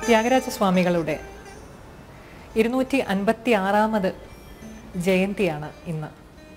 ത്യാഗരാജ സ്വാമികളുടെ ഇരുന്നൂറ്റി അൻപത്തി ആറാമത് ജയന്തിയാണ് ഇന്ന്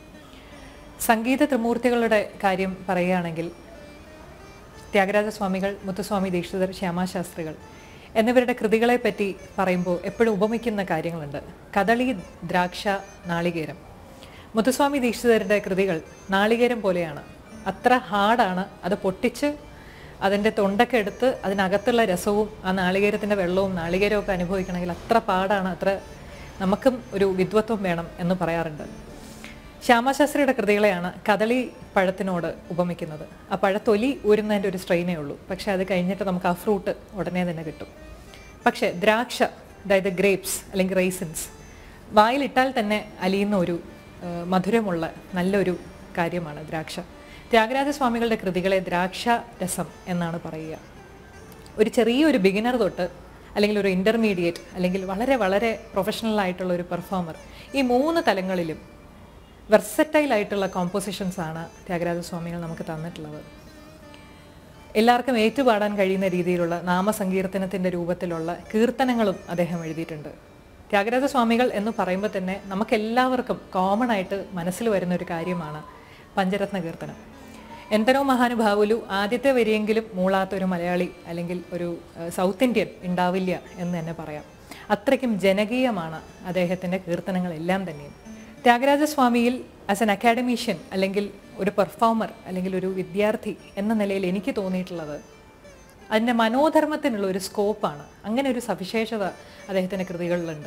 സംഗീത ത്രിമൂർത്തികളുടെ കാര്യം പറയുകയാണെങ്കിൽ ത്യാഗരാജ സ്വാമികൾ മുത്തുസ്വാമി ദീക്ഷിതർ ശ്യാമാശാസ്ത്രികൾ എന്നിവരുടെ കൃതികളെ പറ്റി പറയുമ്പോൾ എപ്പോഴും ഉപമിക്കുന്ന കാര്യങ്ങളുണ്ട് കദളി ദ്രാക്ഷ നാളികേരം മുത്തുസ്വാമി ദീക്ഷിതരുടെ കൃതികൾ നാളികേരം പോലെയാണ് അത്ര ഹാർഡാണ് അത് പൊട്ടിച്ച് അതിൻ്റെ തൊണ്ടൊക്കെ എടുത്ത് അതിനകത്തുള്ള രസവും ആ നാളികേരത്തിൻ്റെ വെള്ളവും നാളികേരവും ഒക്കെ അനുഭവിക്കണമെങ്കിൽ അത്ര പാടാണ് അത്ര നമുക്കും ഒരു വിദ്വത്വം വേണം എന്ന് പറയാറുണ്ട് ശ്യാമശാസ്ത്രിയുടെ കൃതികളെയാണ് കദളി പഴത്തിനോട് ഉപമിക്കുന്നത് ആ പഴത്തൊലി ഊരുന്നതിൻ്റെ ഒരു സ്ട്രെയിനേ ഉള്ളൂ പക്ഷെ അത് കഴിഞ്ഞിട്ട് നമുക്ക് ആ ഫ്രൂട്ട് ഉടനെ തന്നെ കിട്ടും പക്ഷേ ദ്രാക്ഷ അതായത് ഗ്രേപ്സ് അല്ലെങ്കിൽ റൈസിൻസ് വായിലിട്ടാൽ തന്നെ അലിയുന്ന ഒരു ആ, മധുരമുള്ള നല്ലൊരു കാര്യമാണ് ദ്രാക്ഷ ത്യാഗരാജ സ്വാമികളുടെ കൃതികളെ ദ്രാക്ഷ രസം എന്നാണ് പറയുക ഒരു ചെറിയൊരു ബിഗിനർ തൊട്ട് അല്ലെങ്കിൽ ഒരു ഇൻ്റർമീഡിയറ്റ് അല്ലെങ്കിൽ വളരെ വളരെ പ്രൊഫഷണൽ ആയിട്ടുള്ള ഒരു പെർഫോമർ ഈ മൂന്ന് തലങ്ങളിലും വെർസറ്റൈൽ ആയിട്ടുള്ള കോമ്പോസിഷൻസ് ആണ് ത്യാഗരാജ സ്വാമികൾ നമുക്ക് തന്നിട്ടുള്ളത് എല്ലാവർക്കും ഏറ്റുപാടാൻ കഴിയുന്ന രീതിയിലുള്ള നാമസങ്കീർത്തനത്തിൻ്റെ രൂപത്തിലുള്ള കീർത്തനങ്ങളും അദ്ദേഹം എഴുതിയിട്ടുണ്ട് ത്യാഗരാജ സ്വാമികൾ എന്ന് പറയുമ്പോൾ തന്നെ നമുക്കെല്ലാവർക്കും കോമൺ ആയിട്ട് മനസ്സിൽ വരുന്ന ഒരു കാര്യമാണ് പഞ്ചരത്ന കീർത്തനം എന്തനോ മഹാനുഭാവുലു ആദ്യത്തെ വരിയെങ്കിലും മൂളാത്ത ഒരു മലയാളി അല്ലെങ്കിൽ ഒരു ഏഹ്, സൗത്ത് ഇന്ത്യൻ ഉണ്ടാവില്ല എന്ന് തന്നെ പറയാം അത്രയ്ക്കും ജനകീയമാണ് അദ്ദേഹത്തിൻ്റെ കീർത്തനങ്ങളെല്ലാം തന്നെയും ത്യാഗരാജ സ്വാമിയിൽ ആസ് എൻ അക്കാഡമീഷ്യൻ അല്ലെങ്കിൽ ഒരു പെർഫോമർ അല്ലെങ്കിൽ ഒരു വിദ്യാർത്ഥി എന്ന നിലയിൽ എനിക്ക് തോന്നിയിട്ടുള്ളത് അതിൻ്റെ മനോധർമ്മത്തിനുള്ള ഒരു സ്കോപ്പാണ് അങ്ങനെ ഒരു സവിശേഷത അദ്ദേഹത്തിൻ്റെ കൃതികളിലുണ്ട്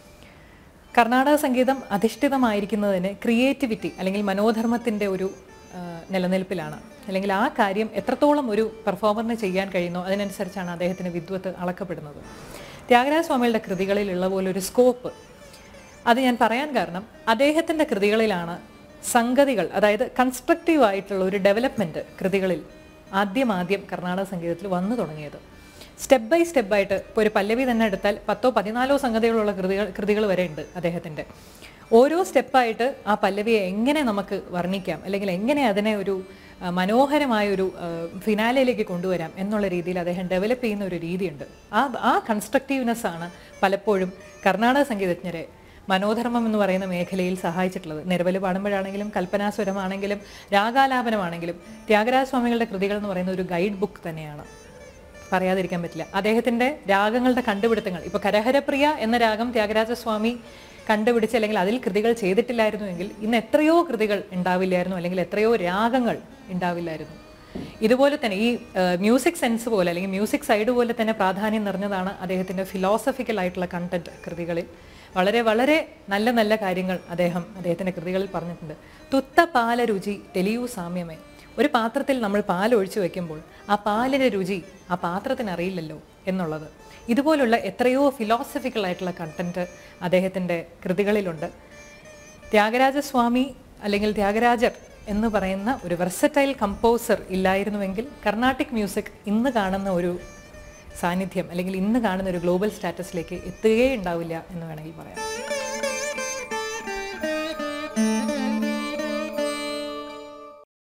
കർണാടക സംഗീതം അധിഷ്ഠിതമായിരിക്കുന്നതിന് ക്രിയേറ്റിവിറ്റി അല്ലെങ്കിൽ മനോധർമ്മത്തിൻ്റെ ഒരു ആ, നിലനിൽപ്പിലാണ് അല്ലെങ്കിൽ ആ കാര്യം എത്രത്തോളം ഒരു പെർഫോമറിന് ചെയ്യാൻ കഴിയുന്നോ അതിനനുസരിച്ചാണ് അദ്ദേഹത്തിന് വിദ്വത്ത് അളക്കപ്പെടുന്നത് ത്യാഗരാജ സ്വാമികളുടെ കൃതികളിലുള്ള പോലെ ഒരു സ്കോപ്പ് അത് ഞാൻ പറയാൻ കാരണം അദ്ദേഹത്തിൻ്റെ കൃതികളിലാണ് സംഗതികൾ അതായത് കൺസ്ട്രക്റ്റീവ് ആയിട്ടുള്ള ഒരു ഡെവലപ്മെൻറ്റ് കൃതികളിൽ ആദ്യം ആദ്യം കർണാടക സംഗീതത്തിൽ വന്നു തുടങ്ങിയത് സ്റ്റെപ്പ് ബൈ സ്റ്റെപ്പായിട്ട് ഇപ്പോൾ ഒരു പല്ലവി തന്നെ എടുത്താൽ പത്തോ പതിനാലോ സംഗതികളുള്ള കൃതികൾ കൃതികൾ വരെ ഉണ്ട് അദ്ദേഹത്തിൻ്റെ ഓരോ സ്റ്റെപ്പായിട്ട് ആ പല്ലവിയെ എങ്ങനെ നമുക്ക് വർണ്ണിക്കാം അല്ലെങ്കിൽ എങ്ങനെ അതിനെ ഒരു ആ, മനോഹരമായ ഒരു ആ, ഫിനാലയിലേക്ക് കൊണ്ടുവരാം എന്നുള്ള രീതിയിൽ അദ്ദേഹം ഡെവലപ്പ് ചെയ്യുന്ന ഒരു രീതിയുണ്ട് ആ ആ കൺസ്ട്രക്റ്റീവ്നെസ് ആണ് പലപ്പോഴും കർണാടക സംഗീതജ്ഞരെ മനോധർമ്മം എന്ന് പറയുന്ന മേഖലയിൽ സഹായിച്ചിട്ടുള്ളത് നിരവല് പാടുമ്പോഴാണെങ്കിലും കൽപ്പനാസ്വരമാണെങ്കിലും രാഗാലാപനമാണെങ്കിലും ത്യാഗരാജ സ്വാമികളുടെ കൃതികൾ എന്ന് പറയുന്ന ഒരു ഗൈഡ് ബുക്ക് തന്നെയാണ് പറയാതിരിക്കാൻ പറ്റില്ല അദ്ദേഹത്തിന്റെ രാഗങ്ങളുടെ കണ്ടുപിടുത്തങ്ങൾ ഇപ്പൊ കരഹരപ്രിയ എന്ന രാഗം ത്യാഗരാജ സ്വാമി കണ്ടുപിടിച്ച് അല്ലെങ്കിൽ അതിൽ കൃതികൾ ചെയ്തിട്ടില്ലായിരുന്നുവെങ്കിൽ ഇന്ന് എത്രയോ കൃതികൾ ഉണ്ടാവില്ലായിരുന്നു അല്ലെങ്കിൽ എത്രയോ രാഗങ്ങൾ ഉണ്ടാവില്ലായിരുന്നു ഇതുപോലെ തന്നെ ഈ മ്യൂസിക് സെൻസ് പോലെ അല്ലെങ്കിൽ മ്യൂസിക് സൈഡ് പോലെ തന്നെ പ്രാധാന്യം നിറഞ്ഞതാണ് അദ്ദേഹത്തിന്റെ ഫിലോസഫിക്കൽ ആയിട്ടുള്ള കണ്ടന്റ് കൃതികളിൽ വളരെ വളരെ നല്ല നല്ല കാര്യങ്ങൾ അദ്ദേഹം അദ്ദേഹത്തിന്റെ കൃതികളിൽ പറഞ്ഞിട്ടുണ്ട് തുത്ത പാല രുചി തെലിയു സാമ്യമേ ഒരു പാത്രത്തിൽ നമ്മൾ പാൽ ഒഴിച്ചു വെക്കുമ്പോൾ ആ പാലിൻ്റെ രുചി ആ പാത്രത്തിന് അറിയില്ലല്ലോ എന്നുള്ളത് ഇതുപോലുള്ള എത്രയോ ഫിലോസഫിക്കൽ ആയിട്ടുള്ള കണ്ടന്റ് അദ്ദേഹത്തിൻ്റെ കൃതികളിലുണ്ട് ത്യാഗരാജസ്വാമി അല്ലെങ്കിൽ ത്യാഗരാജർ എന്ന് പറയുന്ന ഒരു വെർസറ്റൈൽ കമ്പോസർ ഇല്ലായിരുന്നുവെങ്കിൽ കർണാട്ടിക് മ്യൂസിക് ഇന്ന് കാണുന്ന ഒരു സാന്നിധ്യം അല്ലെങ്കിൽ ഇന്ന് കാണുന്ന ഒരു ഗ്ലോബൽ സ്റ്റാറ്റസിലേക്ക് എത്തുകയേ ഉണ്ടാവില്ല എന്ന് വേണമെങ്കിൽ പറയാം